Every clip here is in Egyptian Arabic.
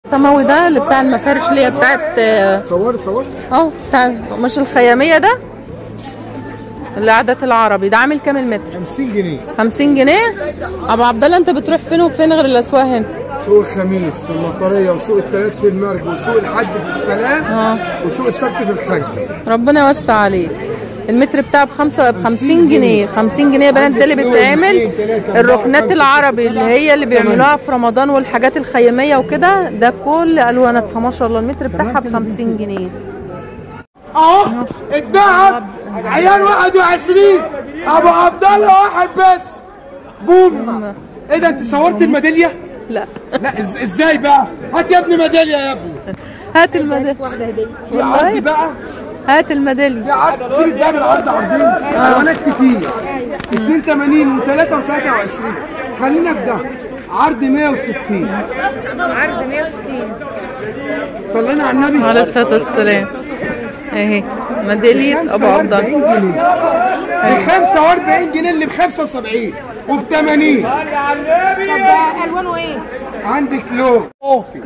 السماوي ده اللي بتاع المفارش اللي هي بتاعت آه، صوري صوري اهو بتاع مش الخياميه ده العادات العربي ده عامل كام المتر 50 جنيه 50 جنيه ابو عبد الله انت بتروح فين وفين غير الاسواق هنا سوق الخميس في المطريه وسوق الثلاث في المرج وسوق الحد في السلام اه وسوق السبت في الخنكه ربنا يوسع عليك المتر بتاعه بخمسة ب 50 جنيه 50 جنيه يا بنات ده اللي بيتعمل الركنات العربي اللي هي اللي بيعملوها في رمضان والحاجات الخياميه وكده ده كل الواناتها ما شاء الله المتر بتاعها ب 50 جنيه اهو الذهب عيال 21 ابو عبد الله واحد بس بوم ايه ده انت صورت الميداليه؟ لا لا إز- ازاي بقى؟ هات يا ابني ميداليه يا ابني هات الميداليه في عرض بقى هات الميداليه في عرض سيبك بقى من العرض عرضين الوانات كتير 82 و3 و23 خلينا في ده عرض 160 عرض 160 صلينا على النبي عليه الصلاه والسلام اهي ميداليه ابو عبد الله 45 جنيه ب 45 جنيه اللي ب 75 وب 80 طب ده الوانه ايه؟ عندك لون اوفي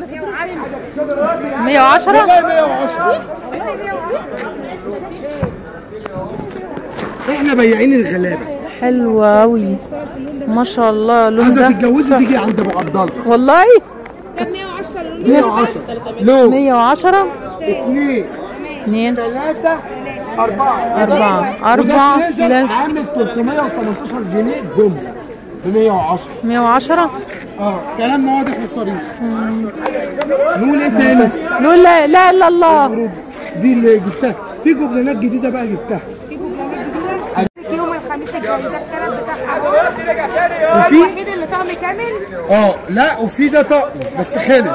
110 والله 110 احنا بياعين الغلابه حلوة أوي ما شاء الله اللون عايزه ده تتجوزي تيجي عند ابو عبد الله والله 110 لون 110 اثنين اثنين ثلاثة أربعة أربعة أربعة وده لا لا عامل 318 جنيه جملة ب 110 110 اه كلام واضح وصريح نقول ايه تاني؟ نقول لا لا إلا الله دي اللي جبتها في جبلانات جديدة بقى جبتها يوم الخميس الجاي ده الكلام بتاعها وفي الوحيد اللي طقم كامل اه لا وفي ده طقم بس خلص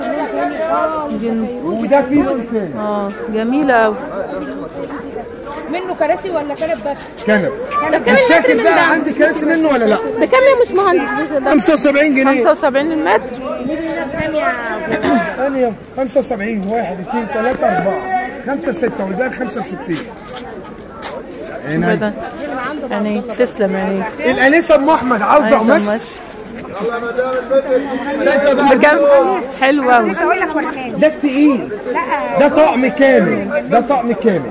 وده فيه لون تاني اه جميلة أوي منه كراسي ولا كنب بس؟ كنب كام الشكل المتر من بقى ده؟ عندي كاس منه ولا لا؟ بكام يا مش مهندس ده 75 جنيه 75 المتر ثانية 75 واحد اثنين ثلاثة أربعة خمسة ستة والباقي 65 هنا كده يعني تسلم يعني الأنسة أم أحمد عاوزة قماش بكام حلوة أوي مش هقول لك ولا كام ده التقيل لا ده طقم كامل ده طقم كامل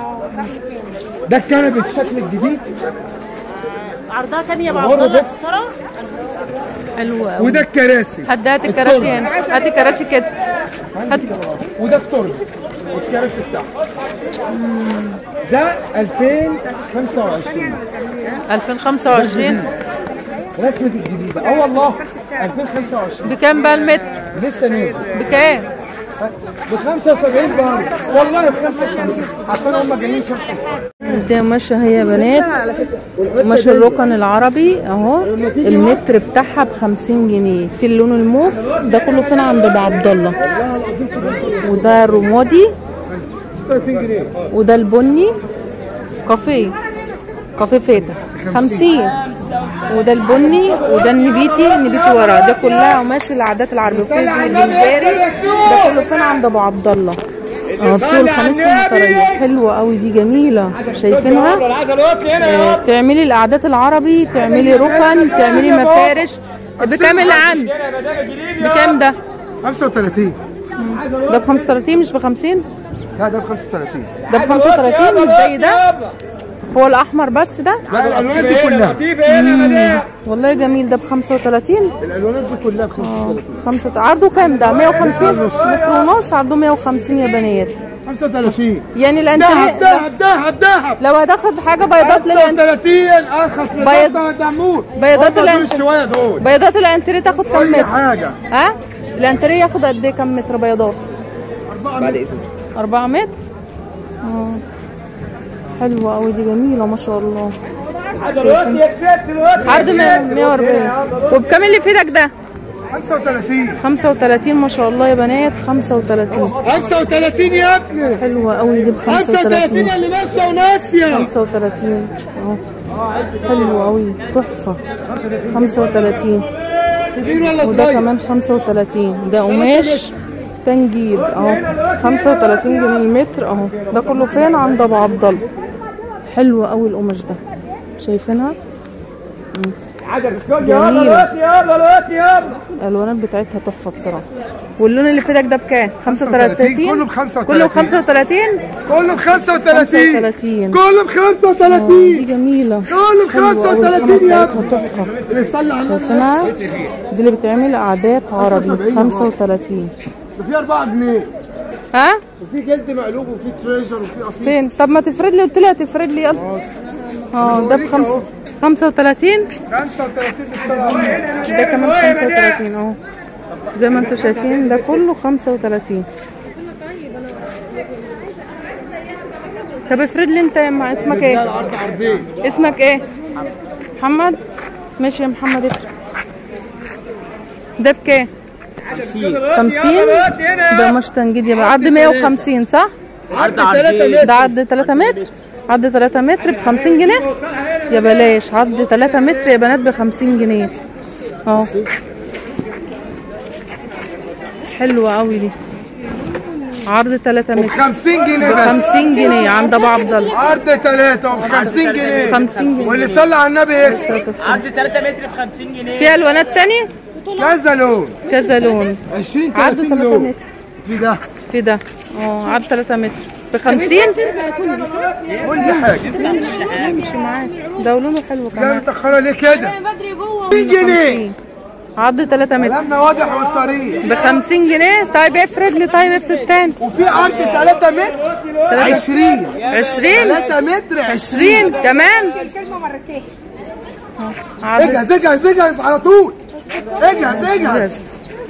ده الكنب الشكل الجديد عرضها كام يا ابو الغرة عبد الله ده. ترى حلوة أوي وده الكراسي حد هات الكراسي هنا هات الكراسي كده هات وده التربة والكراسي بتاعه ده 2025 2025 رسمة الجديدة اه والله 2025 بكام بقى المتر لسه نازل بكام ب 75 برضه والله ب 75 عشان هم جايين شرح ده ماشية هي يا بنات ماشي الركن العربي اهو المتر بتاعها ب 50 جنيه في اللون الموف ده كله فين عند ابو عبد الله وده الرمادي 30 جنيه وده البني كافيه كافيه فاتح 50 وده البني وده النبيتي النبيتي ورا ده كلها قماش العادات العربية وفي الجمبري ده كله فين عند ابو عبد الله اه في سوق الخميس في المطرية حلوة قوي دي جميلة شايفينها آه، تعملي القعدات العربي تعملي ركن تعملي مفارش بكام اللي عندك بكام ده 35 ده ب 35 مش ب 50 لا ده ب 35 ده ب 35 مش زي ده هو الاحمر بس ده لا الالوانات دي كلها والله جميل ده ب 35 الالوانات دي كلها ب 35 خمسة عرضه كام ده 150 متر ونص عرضه 150 يا بنات 35 يعني دهب الانتريه دهب دهب دهب لو هتاخد حاجه بيضات للانتريه 35 ارخص من بيض- ده دمور بيضات هم دول الأنت- الشويه دول بيضات الانتريه تاخد كام اي متر حاجه ها الانتريه ياخد قد ايه كام متر بيضات 4 متر 4 متر اه حلوه قوي دي جميله ما شاء الله شايفين؟ عرض 140 وبكام اللي في ايدك ده 35 35 ما شاء الله يا بنات 35 35 يا ابني حلوه قوي دي ب 35 35 اللي ماشيه وناسيه 35 اهو حلو قوي تحفه 35 كبير ولا وده صغير كمان 35 ده قماش تنجيد اهو 35 جنيه المتر اهو ده كله فين عند ابو عبد الله حلو قوي القماش ده شايفينها مم. جميلة يلا الوقت يلا الالوانات بتاعتها تحفه بصراحه واللون اللي في ايدك ده بكام 35 كله ب 35. كله ب 35 كله ب 35 35 كله ب آه، دي 35 جميله كله ب حلوة أوي، 35 الخامة يا بتاعتها تحفه اللي صلى على النبي شايفينها دي اللي بتعمل قعدات عربي 35 في 4 جنيه ها وفي جلد مقلوب وفي تريجر وفي قطيع فين طب ما تفرد لي قلت لي هتفرد لي يلا اه ده بخمسة 35 35 بالطبع ده كمان 35 اهو زي ما انتم شايفين ده كله 35 طب افرد لي انت يا اما اسمك ايه العرض عرضين اسمك ايه محمد ماشي يا محمد افرد ده بكام 50 ده مش تنجيد يا عرض 150 صح عرض 3 متر ده عرض 3 متر عرض 3 متر ب 50 جنيه يا بلاش عرض 3 متر يا بنات ب 50 جنيه اهو حلوة قوي دي عرض 3 متر 50 جنيه ب بس 50 جنيه عند ابو عبد الله عرض 3 ب 50 جنيه 50 جنيه واللي صلى على النبي يكسب عرض 3 متر ب 50 جنيه في الوانات تاني كذا لون كذا لون 20 عرض 30 3 لون متر في ده في ده اه عرض 3 متر ب 50 كل حاجه مش معاك ده لونه حلو لا كمان متاخره ليه كده بدري جوه 50 جنيه عرض 3 متر كلامنا واضح وصريح ب 50 جنيه طيب افرد لي طيب افرد تاني وفي عرض 3 متر 20 20 3 متر 20 20 كمان آه، عرض اجهز اجهز اجهز على طول اجهز اجهز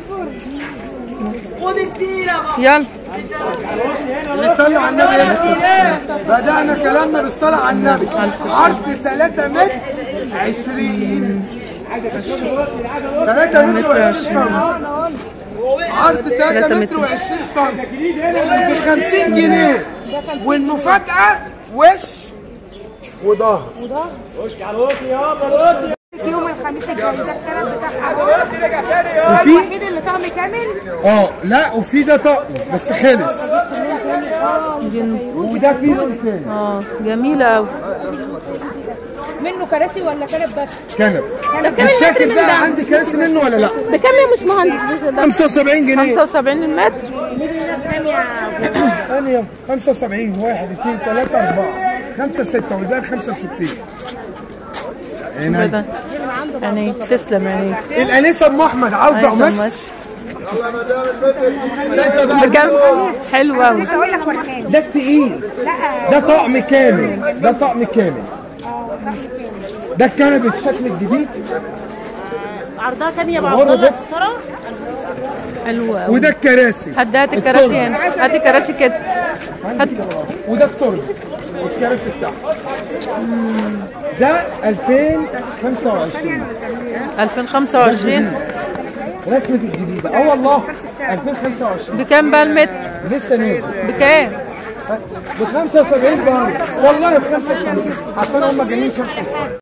يلا اللي صلى على النبي يكسب بدأنا كلامنا بالصلاة على النبي عرض 3 متر 20 3 متر و20 سم عرض 3 متر و20 سم ب 50 جنيه والمفاجأة وش وظهر يوم الخميس الجاي ده الكلام بتاعها وفي الوحيد اللي طقم كامل اه لا وفي ده طقم بس خلص وده فيه لون تاني اه جميلة قوي منه كراسي ولا كنب بس كنب ده مش فاكر بقى عندي كراسي منه ولا لا بكام يا مش مهندس ده 75 جنيه 75 المتر ثانية 75 1 2 3 4 5 6 والباقي 65 هنا بدل يعني تسلم يعني الانسه ام احمد عاوزه قماش ماشي بكام حلو قوي اقول لك ولا كام ده التقيل ده طقم كامل ده طقم كامل ده الكنب الشكل الجديد عرضها كام يا ابو غرة عبد الله ده. ترى حلو قوي وده الكراسي هات هات الكراسي هنا هات الكراسي كده هات وده التربه والكراسي بتاعته ده 2025 2025 رسمة الجديدة اه والله 2025 بكام بقى المتر لسه نازل بكام ب 75 برضه والله ب 75 عشان هم جايين شرح